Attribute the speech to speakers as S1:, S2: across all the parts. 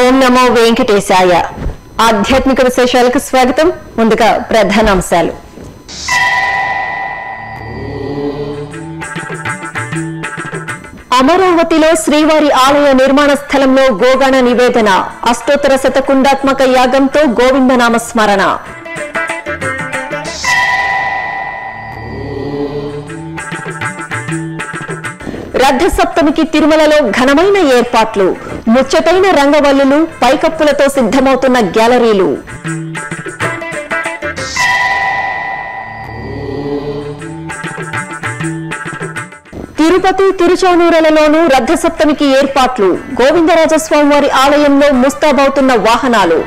S1: ఓం నమో వెంకటేశాయ ఆధ్యాత్మిక విశేషాలకు స్వాగతం ముందుగా ప్రధానాంశాలు అమరావతిలో శ్రీవారి ఆలయ నిర్మాణ స్థలంలో గోగణ నివేదన అష్టోత్తర శతకుండాత్మక యాగంతో గోవిందనామ స్మరణ రథ సప్తమికి తిరుమలలో ఘనమైన ఏర్పాట్లు ముచ్చటైన రంగవల్లులు పైకప్పులతో సిద్ధమవుతున్న గ్యాలరీలు తిరుపతి తిరుచానూరులలోనూ రథ సప్తమికి ఏర్పాట్లు గోవిందరాజస్వామి వారి ఆలయంలో ముస్తాబవుతున్న వాహనాలు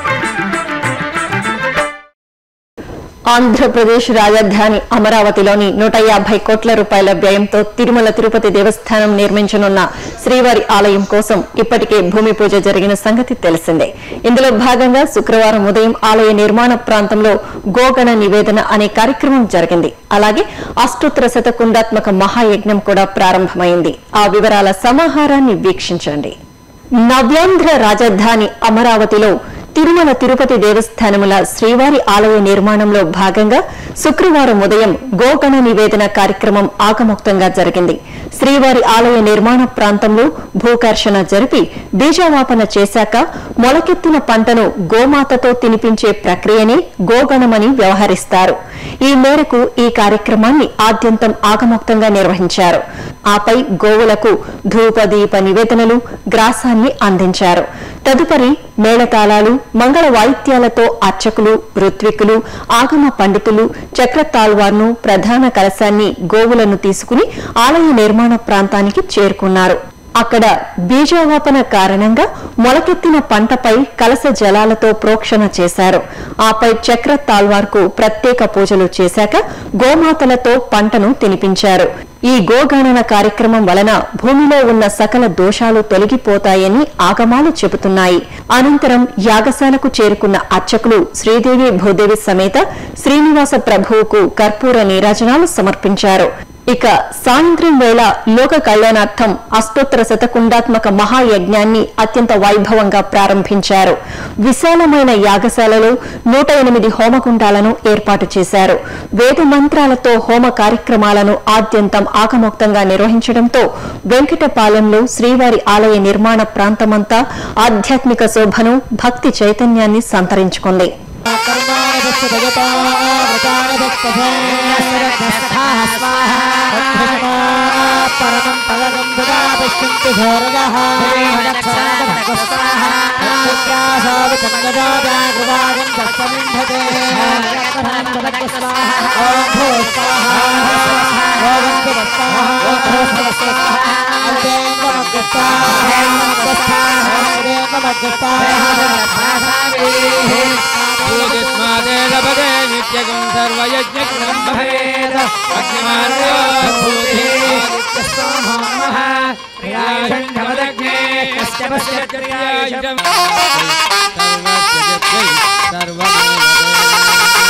S1: ఆంధ్రప్రదేశ్ రాజధాని అమరావతిలోని నూట యాభై కోట్ల రూపాయల వ్యయంతో తిరుమల తిరుపతి దేవస్థానం నిర్మించనున్న శ్రీవారి ఆలయం కోసం ఇప్పటికే భూమి పూజ జరిగిన సంగతి తెలిసిందే ఇందులో భాగంగా శుక్రవారం ఉదయం ఆలయ నిర్మాణ ప్రాంతంలో గోగణ నివేదన అనే కార్యక్రమం జరిగింది అలాగే అష్టోత్తర శతకుండాత్మక మహాయజ్ఞం కూడా ప్రారంభమైంది ఆ వివరాల సమాహారాన్ని వీక్షించండి నవ్యాంధ్ర రాజధాని అమరావతిలో తిరుమల తిరుపతి దేవస్థానముల శ్రీవారి ఆలయ నిర్మాణంలో భాగంగా శుక్రవారం ఉదయం గోగణ నివేదన కార్యక్రమం ఆగమోక్తంగా జరిగింది శ్రీవారి ఆలయ నిర్మాణ ప్రాంతంలో భూకర్షణ జరిపి బీజావాపన చేశాక మొలకెత్తిన పంటను గోమాతతో తినిపించే ప్రక్రియనే గోగణమని వ్యవహరిస్తారు ఈ మేరకు ఈ కార్యక్రమాన్ని ఆద్యంతం ఆగమోక్తంగా నిర్వహించారు ఆపై గోవులకు ధూపదీప నివేదనలు గ్రాసాన్ని అందించారు తదుపరి మేళతాళాలు మంగళ వాయిద్యాలతో అర్చకులు ఋత్వికులు ఆగమ పండితులు చక్రతాల్వార్ను ప్రధాన కలశాన్ని గోవులను తీసుకుని ఆలయ నిర్మాణ ప్రాంతానికి చేరుకున్నారు అక్కడ బీజావాపన కారణంగా మొలకెత్తిన పంటపై కలస జలాలతో ప్రోక్షణ చేశారు ఆపై చక్ర తాల్వార్కు ప్రత్యేక పూజలు చేశాక గోమాతలతో పంటను తినిపించారు ఈ గోగణన కార్యక్రమం వలన భూమిలో ఉన్న సకల దోషాలు తొలగిపోతాయని ఆగమాలు చెబుతున్నాయి అనంతరం యాగశాలకు చేరుకున్న అర్చకులు శ్రీదేవి భూదేవి సమేత శ్రీనివాస ప్రభువుకు కర్పూర నీరాజనాలు సమర్పించారు ఇక సాయంత్రం వేళ లోక కళ్యాణార్థం అష్టోత్తర శతకుండాత్మక మహాయజ్ఞాన్ని అత్యంత వైభవంగా ప్రారంభించారు విశాలమైన యాగశాలలో నూట ఎనిమిది హోమకుండాలను ఏర్పాటు చేశారు వేద మంత్రాలతో హోమ కార్యక్రమాలను ఆద్యంతం ఆకమోక్తంగా నిర్వహించడంతో వెంకటపాలెంలో శ్రీవారి ఆలయ నిర్మాణ ప్రాంతమంతా ఆధ్యాత్మిక శోభను భక్తి చైతన్యాన్ని సంతరించుకుంది
S2: పరమం పదగం పశ్యంతి ఘోరజః చంద్రదాగృవాగం తత్సమింధతే ఓం భూ స్వాహా ఓం భూ స్వాహా ఓం భూ స్వాహా
S3: पूजिस्मादेवपदे नित्यगं सर्वयज्ञकृतं भवेद अग्निमार्गोऽग्ने कश्यपस्य क्रियायुधम् सर्वस्य सर्वमेव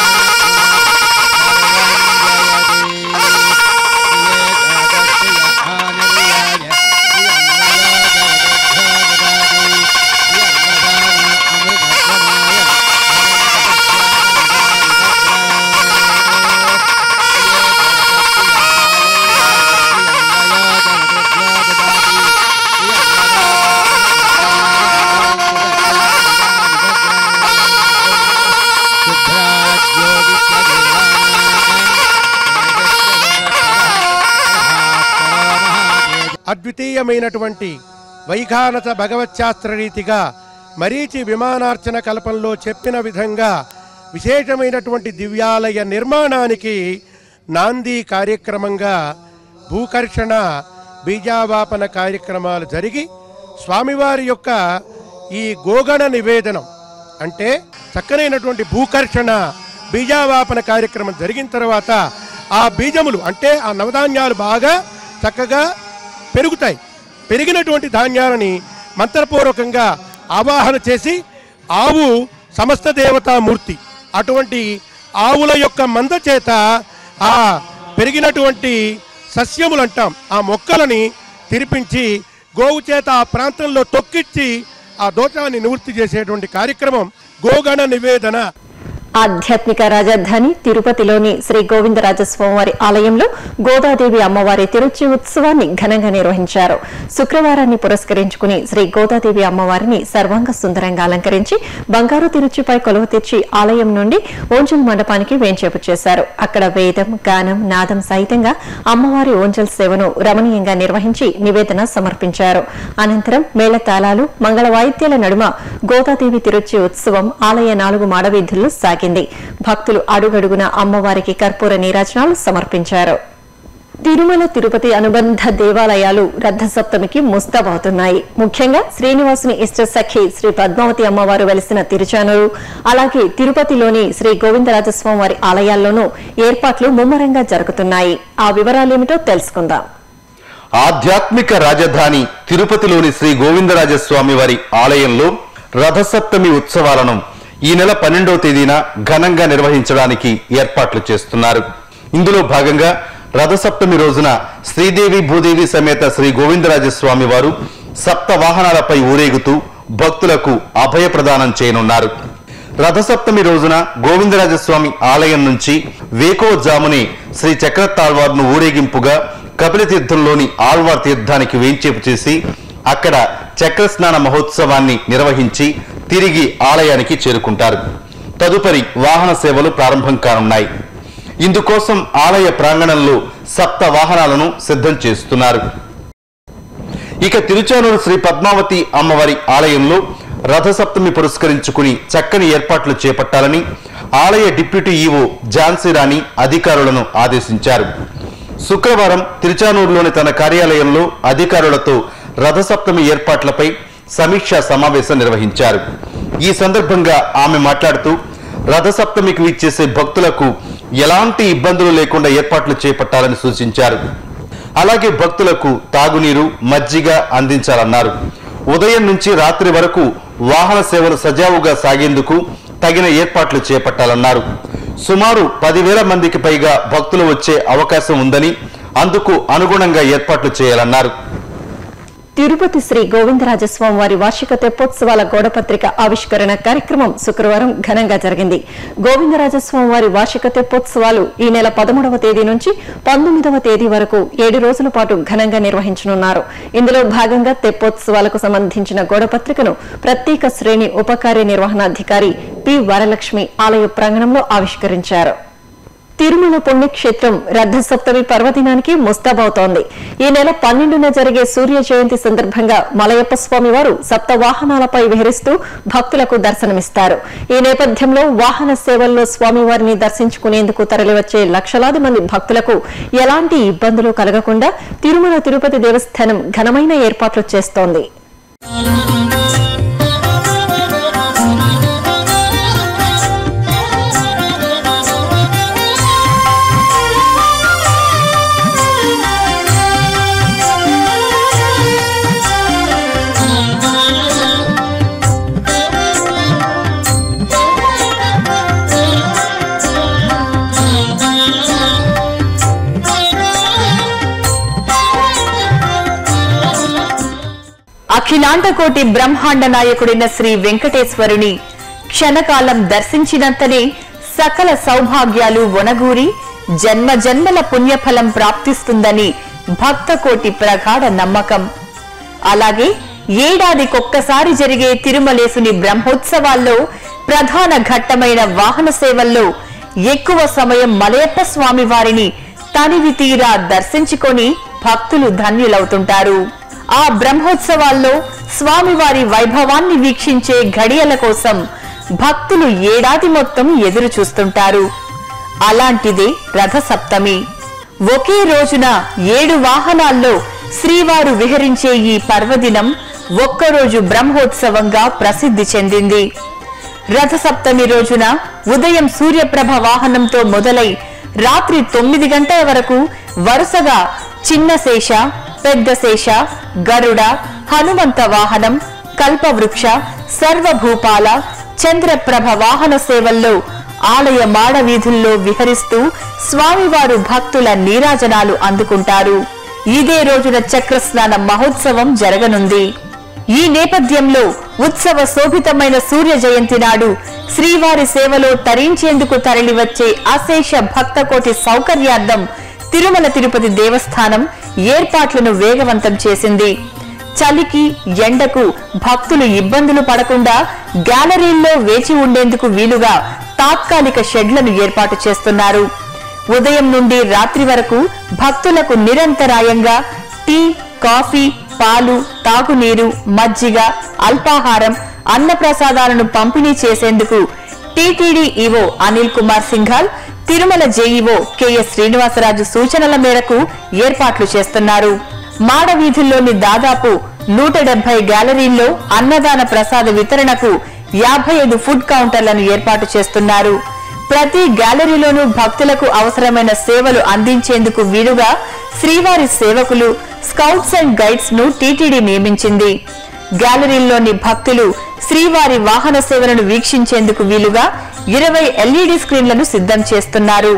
S4: అద్వితీయమైనటువంటి వైఖానస భగవత్శాస్త్ర రీతిగా మరీచి విమానార్చన కల్పంలో చెప్పిన విధంగా విశేషమైనటువంటి దివ్యాలయ నిర్మాణానికి నాంది కార్యక్రమంగా భూకర్షణ బీజావాపన కార్యక్రమాలు జరిగి స్వామివారి యొక్క ఈ గోగణ నివేదనం అంటే చక్కనైనటువంటి భూకర్షణ బీజావాపన కార్యక్రమం జరిగిన తర్వాత ఆ బీజములు అంటే ఆ నవధాన్యాలు బాగా చక్కగా పెరుగుతాయి పెరిగినటువంటి ధాన్యాలని మంత్రపూర్వకంగా ఆవాహన చేసి ఆవు సమస్త దేవతామూర్తి అటువంటి ఆవుల యొక్క మంద చేత ఆ పెరిగినటువంటి సస్యములు అంటాం ఆ మొక్కలని తిరిపించి గోవు చేత ఆ ప్రాంతంలో తొక్కిచ్చి ఆ దోషాన్ని నివృత్తి చేసేటువంటి కార్యక్రమం గోగణ నివేదన
S1: ఆధ్యాత్మిక రాజధాని తిరుపతిలోని శ్రీ గోవిందరాజస్వామివారి ఆలయంలో గోదాదేవి అమ్మవారి తిరుచి ఉత్సవాన్ని ఘనంగా నిర్వహించారు శుక్రవారాన్ని పురస్కరించుకుని శ్రీ గోదాదేవి అమ్మవారిని సర్వాంగ సుందరంగా అలంకరించి బంగారు తిరుచిపై కొలువు తెచ్చి ఆలయం నుండి ఓంజల్ మండపానికి వేంచేపు చేశారు అక్కడ వేదం గానం నాదం సహితంగా అమ్మవారి ఓంజల్ సేవను రమణీయంగా నిర్వహించి నివేదన సమర్పించారు అనంతరం మేళతాళాలు మంగళ వాయిద్యాల నడుమ గోదాదేవి తిరుచి ఉత్సవం ఆలయ నాలుగు మాడవీధుల్లో సాగింది భక్తులు అడుగడుగున అమ్మవారికి కర్పూర నీరాజనాలు సమర్పించారు తిరుమల తిరుపతి అనుబంధ దేవాలయాలు రథ సప్తమికి ముస్తాబవుతున్నాయి ముఖ్యంగా శ్రీనివాసుని ఇష్ట సఖి శ్రీ పద్మావతి అమ్మవారు వెలిసిన తిరుచానూరు అలాగే తిరుపతిలోని శ్రీ గోవిందరాజస్వామి వారి ఆలయాల్లోనూ ఏర్పాట్లు ముమ్మరంగా జరుగుతున్నాయి ఆ వివరాలేమిటో తెలుసుకుందాం
S5: ఆధ్యాత్మిక రాజధాని తిరుపతిలోని శ్రీ గోవిందరాజస్వామి వారి ఆలయంలో రథసప్తమి ఉత్సవాలను ఈ నెల పన్నెండవ తేదీన ఘనంగా నిర్వహించడానికి ఏర్పాట్లు చేస్తున్నారు ఇందులో భాగంగా రథసప్తమి రోజున శ్రీదేవి భూదేవి సమేత శ్రీ గోవిందరాజస్వామి వారు సప్త వాహనాలపై ఊరేగుతూ భక్తులకు అభయ ప్రదానం చేయనున్నారు రథసప్తమి రోజున గోవిందరాజస్వామి ఆలయం నుంచి వేకోజాముని శ్రీ చక్రతాళ్వార్ను ఊరేగింపుగా కపిల తీర్థంలోని ఆళ్వార్ తీర్థానికి వేంచేపు చేసి అక్కడ చక్రస్నాన మహోత్సవాన్ని నిర్వహించి తిరిగి ఆలయానికి చేరుకుంటారు తదుపరి వాహన సేవలు ప్రారంభం కానున్నాయి ఇందుకోసం ఆలయ ప్రాంగణంలో సప్త వాహనాలను సిద్ధం చేస్తున్నారు ఇక తిరుచానూరు శ్రీ పద్మావతి అమ్మవారి ఆలయంలో రథసప్తమి పురస్కరించుకుని చక్కని ఏర్పాట్లు చేపట్టాలని ఆలయ డిప్యూటీ ఈవో ఝాన్సీ రాణి అధికారులను ఆదేశించారు శుక్రవారం తిరుచానూరులోని తన కార్యాలయంలో అధికారులతో రథసప్తమి ఏర్పాట్లపై సమీక్షా సమావేశం నిర్వహించారు ఈ సందర్భంగా ఆమె మాట్లాడుతూ రథసప్తమికి విచ్చేసే భక్తులకు ఎలాంటి ఇబ్బందులు లేకుండా ఏర్పాట్లు చేపట్టాలని సూచించారు అలాగే భక్తులకు తాగునీరు మజ్జిగ అందించాలన్నారు ఉదయం నుంచి రాత్రి వరకు వాహన సేవలు సజావుగా సాగేందుకు తగిన ఏర్పాట్లు చేపట్టాలన్నారు సుమారు పదివేల మందికి పైగా భక్తులు వచ్చే అవకాశం ఉందని అందుకు అనుగుణంగా ఏర్పాట్లు చేయాలన్నారు
S1: తిరుపతి శ్రీ గోవిందరాజస్వామి వారి వార్షిక తెప్పోత్సవాల గోడపత్రిక ఆవిష్కరణ కార్యక్రమం శుక్రవారం ఘనంగా జరిగింది గోవిందరాజస్వామి వారి వార్షిక తెప్పోత్సవాలు ఈ నెల పదమూడవ తేదీ నుంచి పంతొమ్మిదవ తేదీ వరకు ఏడు రోజుల పాటు ఘనంగా నిర్వహించనున్నారు ఇందులో భాగంగా తెప్పోత్సవాలకు సంబంధించిన గోడపత్రికను ప్రత్యేక శ్రేణి ఉపకార్య నిర్వహణాధికారి పి వరలక్ష్మి ఆలయ ప్రాంగణంలో ఆవిష్కరించారు తిరుమల పుణ్యక్షేత్రం రథసప్తమి పర్వదినానికి ముస్తాబవుతోంది ఈ నెల పన్నెండున జరిగే సూర్య జయంతి సందర్భంగా మలయప్ప స్వామి వారు సప్త వాహనాలపై విహరిస్తూ భక్తులకు దర్శనమిస్తారు ఈ నేపథ్యంలో వాహన సేవల్లో స్వామివారిని దర్శించుకునేందుకు తరలివచ్చే లక్షలాది మంది భక్తులకు ఎలాంటి ఇబ్బందులు కలగకుండా తిరుమల తిరుపతి దేవస్థానం ఘనమైన ఏర్పాట్లు చేస్తోంది
S6: అఖిలాండకోటి బ్రహ్మాండ నాయకుడైన శ్రీ వెంకటేశ్వరుని క్షణకాలం దర్శించినంతనే సకల సౌభాగ్యాలు ఒనగూరి జన్మ జన్మల పుణ్యఫలం ప్రాప్తిస్తుందని భక్తకోటి ప్రగాఢ నమ్మకం అలాగే ఏడాదికొక్కసారి జరిగే తిరుమలేసుని బ్రహ్మోత్సవాల్లో ప్రధాన ఘట్టమైన వాహన సేవల్లో ఎక్కువ సమయం మలయప్ప స్వామి వారిని తనివి తీరా దర్శించుకొని భక్తులు ధన్యులవుతుంటారు ఆ బ్రహ్మోత్సవాల్లో స్వామివారి వైభవాన్ని వీక్షించే ఘడియల కోసం భక్తులు ఏడాది మొత్తం ఎదురు చూస్తుంటారు అలాంటిదే రథసప్తమి ఒకే రోజున ఏడు వాహనాల్లో శ్రీవారు విహరించే ఈ పర్వదినం ఒక్కరోజు బ్రహ్మోత్సవంగా ప్రసిద్ధి చెందింది రథసప్తమి రోజున ఉదయం సూర్యప్రభ వాహనంతో మొదలై రాత్రి తొమ్మిది గంటల వరకు వరుసగా చిన్న శేష పెద్ద శేష గరుడ హనుమంత వాహనం కల్పవృక్ష సర్వభూపాల చంద్రప్రభ వాహన సేవల్లో ఆలయ మాడ వీధుల్లో విహరిస్తూ స్వామివారు భక్తుల నీరాజనాలు అందుకుంటారు ఇదే రోజున చక్రస్నాన మహోత్సవం జరగనుంది ఈ నేపథ్యంలో ఉత్సవ శోభితమైన సూర్య జయంతి నాడు శ్రీవారి సేవలో తరించేందుకు తరలివచ్చే అశేష భక్తకోటి సౌకర్యార్థం తిరుమల తిరుపతి దేవస్థానం ఏర్పాట్లను వేగవంతం చేసింది చలికి ఎండకు భక్తులు ఇబ్బందులు పడకుండా గ్యాలరీల్లో వేచి ఉండేందుకు వీలుగా తాత్కాలిక షెడ్లను ఏర్పాటు చేస్తున్నారు ఉదయం నుండి రాత్రి వరకు భక్తులకు నిరంతరాయంగా టీ కాఫీ పాలు తాగునీరు మజ్జిగ అల్పాహారం అన్నప్రసాదాలను పంపిణీ చేసేందుకు TTD EO Anil Kumar Singhal Tirumala JEO KS Srinivasaraju సూచనల మేరకు ఏర్పాట్లు చేస్తున్నారు మాడ వీధుల్లోని దాదాపు నూట డెబ్బై గ్యాలరీల్లో అన్నదాన ప్రసాద వితరణకు యాభై ఐదు ఫుడ్ కౌంటర్లను ఏర్పాటు చేస్తున్నారు ప్రతి గ్యాలరీలోనూ భక్తులకు అవసరమైన సేవలు అందించేందుకు వీలుగా శ్రీవారి సేవకులు స్కౌట్స్ అండ్ గైడ్స్ ను టీటీడీ నియమించింది గ్యాలరీల్లోని భక్తులు శ్రీవారి వాహన సేవలను వీక్షించేందుకు వీలుగా ఇరవై ఎల్ఈడి స్క్రీన్లను సిద్ధం చేస్తున్నారు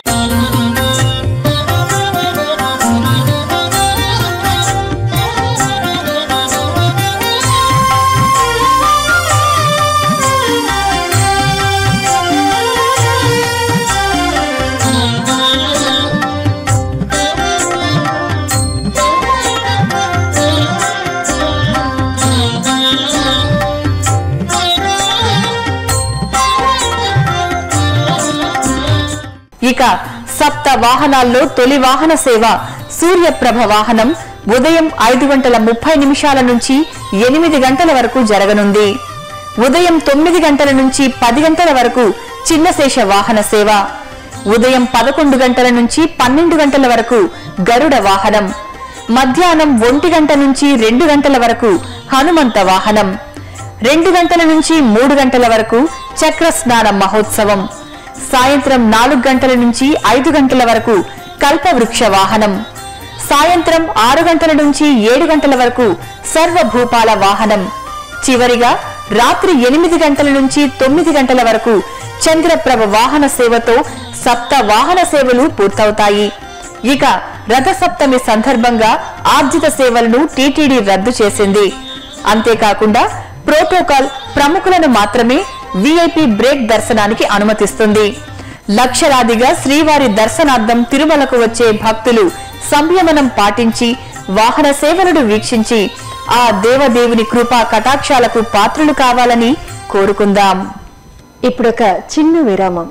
S6: ఇక సప్త వాహనాల్లో తొలి వాహన సేవ సూర్యప్రభ వాహనం ఉదయం ఐదు గంటల ముప్పై నిమిషాల నుంచి ఎనిమిది గంటల వరకు జరగనుంది ఉదయం తొమ్మిది గంటల నుంచి పది గంటల వరకు చిన్నశేష వాహన సేవ ఉదయం పదకొండు గంటల నుంచి పన్నెండు గంటల వరకు గరుడ వాహనం మధ్యాహ్నం ఒంటి గంట నుంచి రెండు గంటల వరకు హనుమంత వాహనం రెండు గంటల నుంచి మూడు గంటల వరకు చక్ర స్నాన మహోత్సవం సాయంత్రం నాలుగు గంటల నుంచి ఐదు గంటల వరకు కల్పవృక్ష వాహనం సాయంత్రం ఆరు గంటల నుంచి ఏడు గంటల వరకు సర్వభూపాల వాహనం చివరిగా రాత్రి ఎనిమిది గంటల నుంచి తొమ్మిది గంటల వరకు చంద్రప్రభ వాహన సేవతో సప్త వాహన సేవలు పూర్తవుతాయి ఇక రథసప్తమి సందర్భంగా ఆర్జిత సేవలను టీటీడీ రద్దు చేసింది అంతేకాకుండా ప్రోటోకాల్ ప్రముఖులను మాత్రమే వీఐపీ బ్రేక్ దర్శనానికి అనుమతిస్తుంది లక్షలాదిగా శ్రీవారి దర్శనార్థం తిరుమలకు వచ్చే భక్తులు సంయమనం పాటించి వాహన సేవలను వీక్షించి ఆ దేవదేవుని కృపా కటాక్షాలకు పాత్రులు కావాలని కోరుకుందాం
S1: ఇప్పుడొక చిన్న విరామం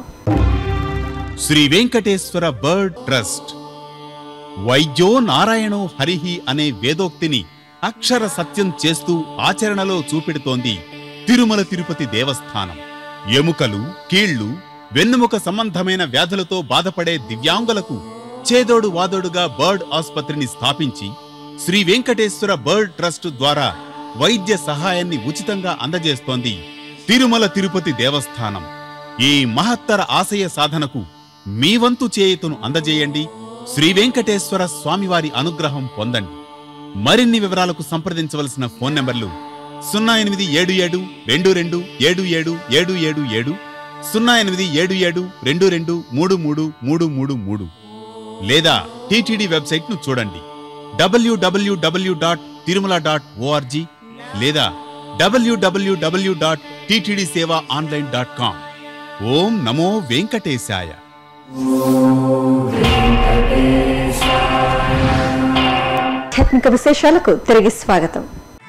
S7: శ్రీ వెంకటేశ్వర బర్డ్ ట్రస్ట్ వైద్యో నారాయణో హరిహి అనే వేదోక్తిని అక్షర సత్యం చేస్తూ ఆచరణలో చూపెడుతోంది తిరుమల తిరుపతి దేవస్థానం ఎముకలు కీళ్లు వెన్నుముక సంబంధమైన వ్యాధులతో బాధపడే దివ్యాంగులకు చేదోడు వాదోడుగా బర్డ్ ఆసుపత్రిని స్థాపించి శ్రీ వెంకటేశ్వర బర్డ్ ట్రస్ట్ ద్వారా వైద్య సహాయాన్ని ఉచితంగా అందజేస్తోంది తిరుమల తిరుపతి దేవస్థానం ఈ మహత్తర ఆశయ సాధనకు మీ వంతు చేయుతను అందజేయండి శ్రీ వెంకటేశ్వర స్వామివారి అనుగ్రహం పొందండి మరిన్ని వివరాలకు సంప్రదించవలసిన ఫోన్ నంబర్లు సున్నా ఎనిమిది ఏడు ఏడు రెండు రెండు ఏడు ఏడు ఏడు ఏడు ఏడు సున్నా ఎనిమిది ఏడు ఏడు రెండు రెండు మూడు మూడు మూడు మూడు మూడు లేదా టీటీడీ వెబ్సైట్ ను చూడండి WWW dot Tirumala dot ORG లేదా WWW dot TTD seva online dot com ఓం నమో వెంకటేశాయ
S1: ఆధ్యాత్మిక విశేషాలకు తిరిగి స్వాగతం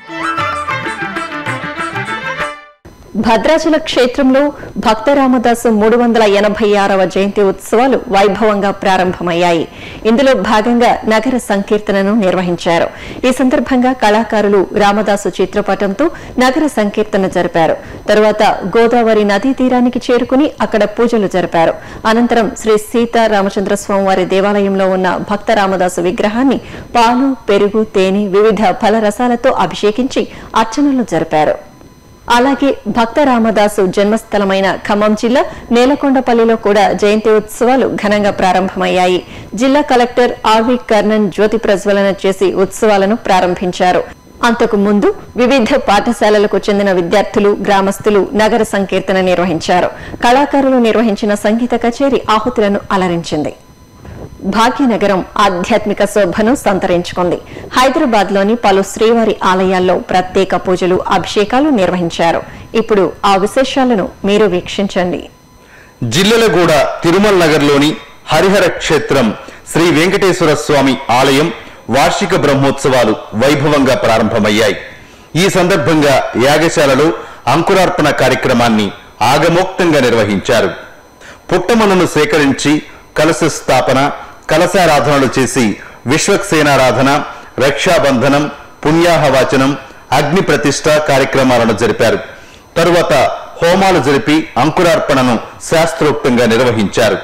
S1: భద్రాచల క్షేత్రంలో భక్త రామదాసు మూడు వందల ఎనభై ఆరవ జయంతి ఉత్సవాలు వైభవంగా ప్రారంభమయ్యాయి ఇందులో భాగంగా నగర సంకీర్తనను నిర్వహించారు ఈ సందర్భంగా కళాకారులు రామదాసు చిత్రపటంతో నగర సంకీర్తన జరిపారు తరువాత గోదావరి నదీ తీరానికి చేరుకుని అక్కడ పూజలు జరిపారు అనంతరం శ్రీ సీతా రామచంద్ర స్వామివారి దేవాలయంలో ఉన్న భక్త రామదాసు విగ్రహాన్ని పాలు పెరుగు తేనె వివిధ ఫలరసాలతో అభిషేకించి అర్చనలు జరిపారు అలాగే భక్త రామదాసు జన్మస్థలమైన ఖమ్మం జిల్లా నేలకొండపల్లిలో కూడా జయంతి ఉత్సవాలు ఘనంగా ప్రారంభమయ్యాయి జిల్లా కలెక్టర్ ఆర్వి కర్ణన్ జ్యోతి ప్రజ్వలన చేసి ఉత్సవాలను ప్రారంభించారు అంతకు ముందు వివిధ పాఠశాలలకు చెందిన విద్యార్థులు గ్రామస్తులు నగర సంకీర్తన నిర్వహించారు కళాకారులు నిర్వహించిన సంగీత కచేరీ ఆహుతులను అలరించింది భాగ్యనగరం ఆధ్యాత్మిక శోభను సంతరించుకుంది హైదరాబాద్ లోని పలు శ్రీవారి ఆలయాల్లో ప్రత్యేక పూజలు అభిషేకాలు నిర్వహించారు ఇప్పుడు ఆ విశేషాలను మీరు వీక్షించండి
S5: జిల్లెలగూడ తిరుమల నగర్లోని హరిహర క్షేత్రం శ్రీ వెంకటేశ్వర స్వామి ఆలయం వార్షిక బ్రహ్మోత్సవాలు వైభవంగా ప్రారంభమయ్యాయి ఈ సందర్భంగా యాగశాలలో అంకురార్పణ కార్యక్రమాన్ని ఆగమోక్తంగా నిర్వహించారు పుట్టమన్నును సేకరించి కలశ స్థాపన కలశారాధనలు చేసి విశ్వక్సేనారాధన రక్షాబంధనం పుణ్యాహవాచనం అగ్ని ప్రతిష్ట కార్యక్రమాలను జరిపారు తరువాత హోమాలు జరిపి అంకురార్పణను శాస్త్రోక్తంగా నిర్వహించారు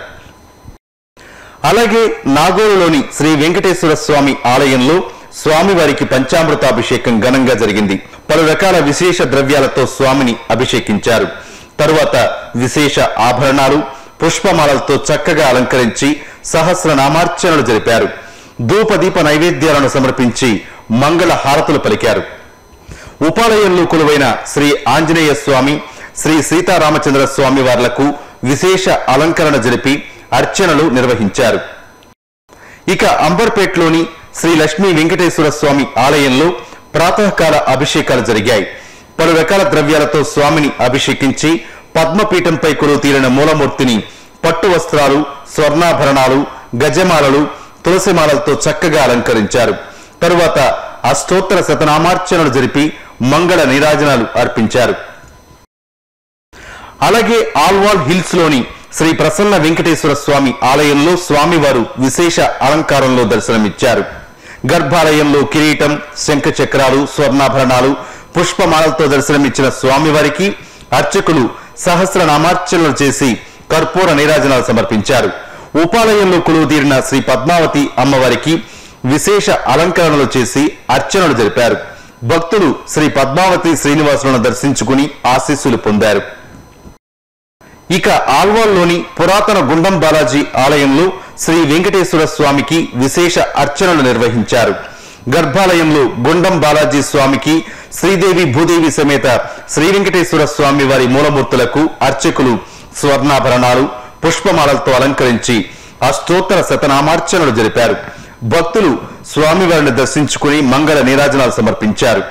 S5: అలాగే నాగోలులోని శ్రీ వెంకటేశ్వర స్వామి ఆలయంలో స్వామివారికి పంచామృతాభిషేకం ఘనంగా జరిగింది పలు రకాల విశేష ద్రవ్యాలతో స్వామిని అభిషేకించారు తరువాత విశేష ఆభరణాలు పుష్పమాలలతో చక్కగా అలంకరించి సహస్రనామార్చనలు జరిపారు ధూపదీప నైవేద్యాలను సమర్పించి మంగళ హారతులు పలికారు ఉపాలయంలో కొలువైన శ్రీ ఆంజనేయ స్వామి శ్రీ సీతారామచంద్ర స్వామి వార్లకు విశేష అలంకరణ జరిపి అర్చనలు నిర్వహించారు ఇక అంబర్పేట్లోని శ్రీ లక్ష్మీ వెంకటేశ్వర స్వామి ఆలయంలో ప్రాతకాల అభిషేకాలు జరిగాయి పలు రకాల ద్రవ్యాలతో స్వామిని అభిషేకించి పద్మపీఠంపై కొలువు తీరిన మూలమూర్తిని పట్టు వస్త్రాలు స్వర్ణాభరణాలు గజమాలలు తులసిమాలలతో చక్కగా అలంకరించారు తరువాత అష్టోత్తర శతనామార్చనలు జరిపి మంగళ నీరాజనాలు అర్పించారు అలాగే ఆల్వాల్ హిల్స్ లోని శ్రీ ప్రసన్న వెంకటేశ్వర స్వామి ఆలయంలో స్వామివారు విశేష అలంకారంలో దర్శనమిచ్చారు గర్భాలయంలో కిరీటం శంఖ చక్రాలు స్వర్ణాభరణాలు పుష్పమాలలతో దర్శనమిచ్చిన స్వామివారికి అర్చకులు సహస్రనామార్చనలు చేసి కర్పూర నీరాజనాలు సమర్పించారు ఉపాలయంలో కొలువు తీరిన శ్రీ పద్మావతి అమ్మవారికి విశేష అలంకరణలు చేసి అర్చనలు జరిపారు భక్తులు శ్రీ పద్మావతి శ్రీనివాసులను దర్శించుకుని ఆశీస్సులు పొందారు ఇక ఆల్వాల్లోని పురాతన గుండం బాలాజీ ఆలయంలో శ్రీ వెంకటేశ్వర స్వామికి విశేష అర్చనలు నిర్వహించారు గర్భాలయంలో గుండం బాలాజీ స్వామికి శ్రీదేవి భూదేవి సమేత శ్రీ వెంకటేశ్వర స్వామి వారి మూలమూర్తులకు అర్చకులు స్వర్ణాభరణాలు పుష్పమాలలతో అలంకరించి అష్టోత్తర శతనామార్చనలు జరిపారు భక్తులు స్వామివారిని దర్శించుకుని మంగళ నీరాజనాలు సమర్పించారు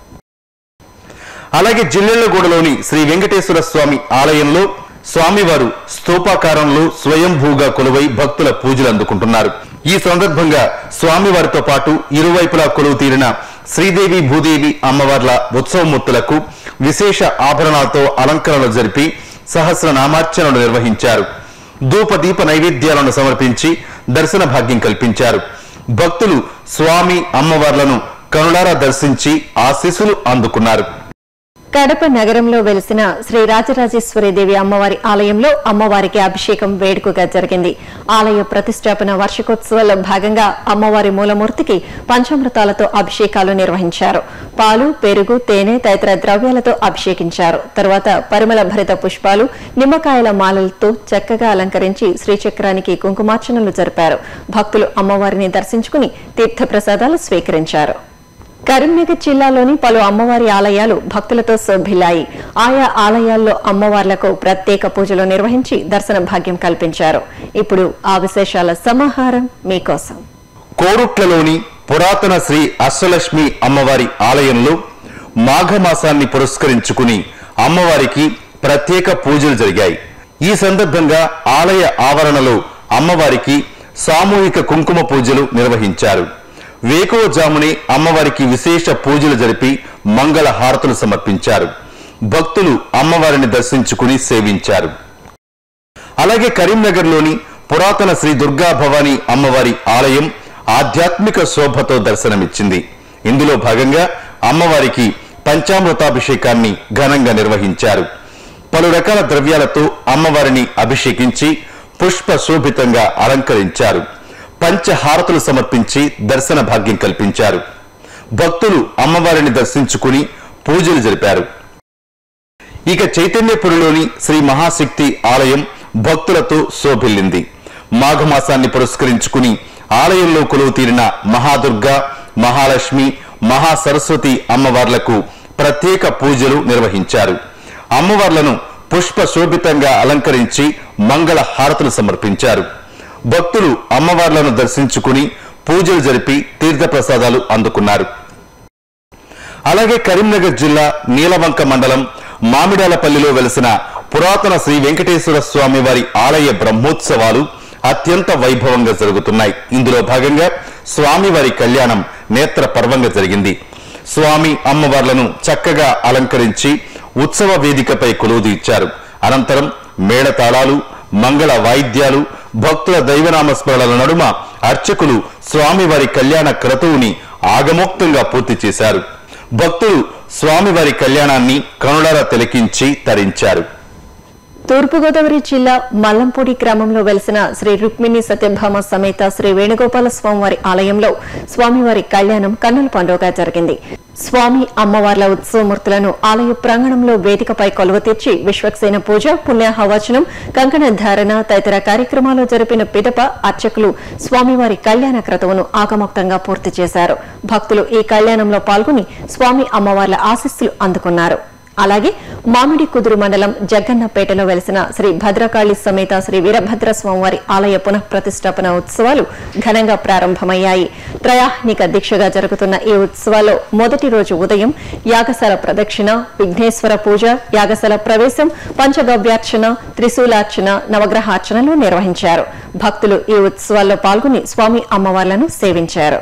S5: అలాగే జిల్లెళ్లగూడలోని శ్రీ వెంకటేశ్వర స్వామి ఆలయంలో స్వామివారు స్తూపాకారంలో స్వయంభూగా కొలువై భక్తుల పూజలు అందుకుంటున్నారు ఈ సందర్భంగా స్వామివారితో పాటు ఇరువైపులా కొలువు తీరిన శ్రీదేవి భూదేవి అమ్మవార్ల ఉత్సవమూర్తులకు విశేష ఆభరణాలతో అలంకరణలు జరిపి సహస్రనామార్చనలు నిర్వహించారు ధూపదీప నైవేద్యాలను సమర్పించి దర్శన భాగ్యం కల్పించారు భక్తులు స్వామి అమ్మవార్లను కనులారా దర్శించి ఆశీస్సులు అందుకున్నారు
S1: కడప నగరంలో వెలిసిన శ్రీ రాజరాజేశ్వరిదేవి అమ్మవారి ఆలయంలో అమ్మవారికి అభిషేకం వేడుకగా జరిగింది ఆలయ ప్రతిష్టాపన వార్షికోత్సవాల్లో భాగంగా అమ్మవారి మూలమూర్తికి పంచామృతాలతో అభిషేకాలు నిర్వహించారు పాలు పెరుగు తేనె తదితర ద్రవ్యాలతో అభిషేకించారు తరువాత పరిమళ భరిత పుష్పాలు నిమ్మకాయల మాలలతో చక్కగా అలంకరించి శ్రీచక్రానికి కుంకుమార్చనలు జరిపారు భక్తులు అమ్మవారిని దర్శించుకుని తీర్థప్రసాదాలు స్వీకరించారు కరీంనగర్ జిల్లాలోని పలు అమ్మవారి ఆలయాలు భక్తులతో శోభిల్లాయి ఆయా ఆలయాల్లో అమ్మవార్లకు ప్రత్యేక పూజలు నిర్వహించి దర్శన భాగ్యం కల్పించారు ఇప్పుడు ఆ విశేషాల సమాహారం మీకోసం
S5: కోరుట్లలోని పురాతన శ్రీ అష్టలక్ష్మి అమ్మవారి ఆలయంలో మాఘమాసాన్ని పురస్కరించుకుని అమ్మవారికి ప్రత్యేక పూజలు జరిగాయి ఈ సందర్భంగా ఆలయ ఆవరణలో అమ్మవారికి సామూహిక కుంకుమ పూజలు నిర్వహించారు వేకువజామునే అమ్మవారికి విశేష పూజలు జరిపి మంగళ హారతులు సమర్పించారు భక్తులు అమ్మవారిని దర్శించుకుని సేవించారు అలాగే కరీంనగర్లోని పురాతన శ్రీ దుర్గా భవానీ అమ్మవారి ఆలయం ఆధ్యాత్మిక శోభతో దర్శనమిచ్చింది ఇందులో భాగంగా అమ్మవారికి పంచామృతాభిషేకాన్ని ఘనంగా నిర్వహించారు పలు రకాల ద్రవ్యాలతో అమ్మవారిని అభిషేకించి పుష్ప శోభితంగా అలంకరించారు పంచహారతులు సమర్పించి దర్శన భాగ్యం కల్పించారు భక్తులు అమ్మవారిని దర్శించుకుని పూజలు జరిపారు ఇక చైతన్యపురిలోని శ్రీ మహాశక్తి ఆలయం భక్తులతో శోభిల్లింది మాఘమాసాన్ని పురస్కరించుకుని ఆలయంలో కొలువు తీరిన మహాదుర్గ మహాలక్ష్మి మహాసరస్వతి అమ్మవార్లకు ప్రత్యేక పూజలు నిర్వహించారు అమ్మవార్లను పుష్ప శోభితంగా అలంకరించి మంగళ హారతులు సమర్పించారు భక్తులు అమ్మవార్లను దర్శించుకుని పూజలు జరిపి తీర్థప్రసాదాలు అందుకున్నారు అలాగే కరీంనగర్ జిల్లా నీలవంక మండలం మామిడాలపల్లిలో వెలిసిన పురాతన శ్రీ వెంకటేశ్వర స్వామి వారి ఆలయ బ్రహ్మోత్సవాలు అత్యంత వైభవంగా జరుగుతున్నాయి ఇందులో భాగంగా స్వామివారి కళ్యాణం నేత్ర పర్వంగా జరిగింది స్వామి అమ్మవార్లను చక్కగా అలంకరించి ఉత్సవ వేదికపై కొలువుదీర్చారు అనంతరం మేళతాళాలు మంగళ వాయిద్యాలు భక్తుల దైవనామస్మరణల నడుమ అర్చకులు స్వామివారి కళ్యాణ క్రతువుని ఆగమోక్తంగా పూర్తి చేశారు భక్తులు స్వామివారి కళ్యాణాన్ని కనులారా తిలకించి తరించారు
S1: తూర్పుగోదావరి జిల్లా మల్లంపూడి గ్రామంలో వెలిసిన శ్రీ రుక్మిణి సత్యభామ సమేత శ్రీ వేణుగోపాల స్వామివారి ఆలయంలో స్వామివారి కళ్యాణం కన్నుల పండుగ జరిగింది స్వామి అమ్మవార్ల ఉత్సవమూర్తులను ఆలయ ప్రాంగణంలో వేదికపై కొలువ తీర్చి విశ్వక్సేన పూజ పుణ్యాహవచనం కంకణ ధారణ తదితర కార్యక్రమాలు జరిపిన పిదప అర్చకులు స్వామివారి కళ్యాణ క్రతువును ఆగమోక్తంగా పూర్తి చేశారు భక్తులు ఈ కళ్యాణంలో పాల్గొని స్వామి అమ్మవార్ల ఆశీస్సులు అందుకున్నారు అలాగే మామిడి కుదురు మండలం జగ్గన్నపేటలో వెలిసిన శ్రీ భద్రకాళి సమేత శ్రీ వీరభద్ర స్వామివారి ఆలయ పునః ప్రతిష్టాపన ఉత్సవాలు ఘనంగా ప్రారంభమయ్యాయి త్రయాహ్నిక దీక్షగా జరుగుతున్న ఈ ఉత్సవాల్లో మొదటి రోజు ఉదయం యాగశాల ప్రదక్షిణ విఘ్నేశ్వర పూజ యాగశాల ప్రవేశం పంచగవ్యార్చన త్రిశూలార్చన నవగ్రహార్చనలు నిర్వహించారు భక్తులు ఈ ఉత్సవాల్లో పాల్గొని స్వామి అమ్మవార్లను సేవించారు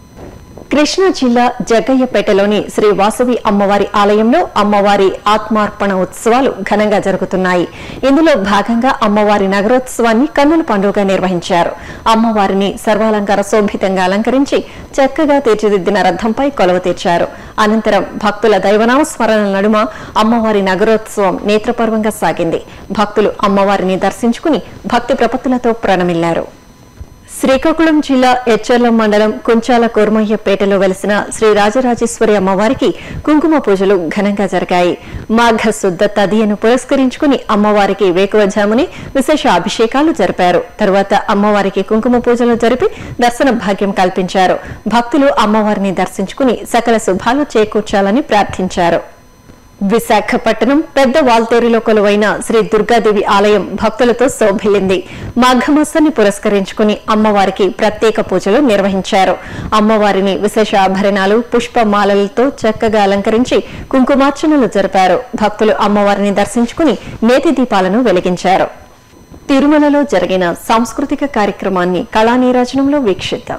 S1: కృష్ణా జిల్లా జగ్గయ్యపేటలోని శ్రీ వాసవి అమ్మవారి ఆలయంలో అమ్మవారి ఆత్మార్పణ ఉత్సవాలు ఘనంగా జరుగుతున్నాయి ఇందులో భాగంగా అమ్మవారి నగరోత్సవాన్ని కన్నుల పండుగ నిర్వహించారు అమ్మవారిని సర్వాలంకార శోభితంగా అలంకరించి చక్కగా తీర్చిదిద్దిన రథంపై కొలవ తీర్చారు అనంతరం భక్తుల దైవనామ స్మరణ నడుమ అమ్మవారి నగరోత్సవం నేత్రపర్వంగా సాగింది భక్తులు అమ్మవారిని దర్శించుకుని భక్తి ప్రపత్తులతో ప్రణమిల్లారు శ్రీకాకుళం జిల్లా ఎచ్చర్లం మండలం కుంచాల కోర్మయ్యపేటలో వెలిసిన శ్రీ రాజరాజేశ్వరి అమ్మవారికి కుంకుమ పూజలు ఘనంగా జరిగాయి మాఘ శుద్ధ తదియను పురస్కరించుకుని అమ్మవారికి వేకువజాముని విశేష అభిషేకాలు జరిపారు తరువాత అమ్మవారికి కుంకుమ పూజలు జరిపి దర్శన భాగ్యం కల్పించారు భక్తులు అమ్మవారిని దర్శించుకుని సకల శుభాలు చేకూర్చాలని ప్రార్థించారు విశాఖపట్నం పెద్ద వాల్తేరులో కొలువైన శ్రీ దుర్గాదేవి ఆలయం భక్తులతో శోభిల్లింది మాఘమాసాన్ని పురస్కరించుకుని అమ్మవారికి ప్రత్యేక పూజలు నిర్వహించారు అమ్మవారిని విశేష ఆభరణాలు పుష్పమాలలతో చక్కగా అలంకరించి కుంకుమార్చనలు జరిపారు భక్తులు అమ్మవారిని దర్శించుకుని నేతి దీపాలను వెలిగించారు తిరుమలలో జరిగిన సాంస్కృతిక కార్యక్రమాన్ని కళానీరాజనంలో వీక్షిద్దాం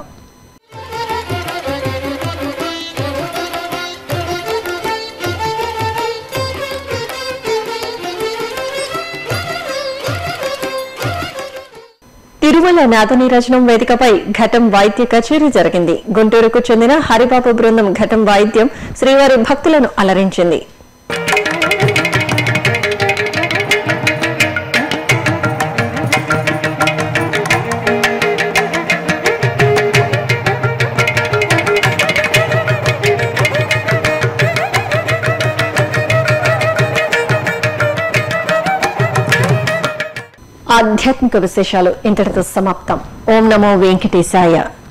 S1: తిరుమల నాదనీరజనం వేదికపై ఘటం వాయిద్య కచేరీ జరిగింది గుంటూరుకు చెందిన హరిబాబు బృందం ఘటం వాయిద్యం శ్రీవారి భక్తులను అలరించింది ఆధ్యాత్మిక విశేషాలు ఇంతటితో సమాప్తం ఓం నమో వెంకటేశాయ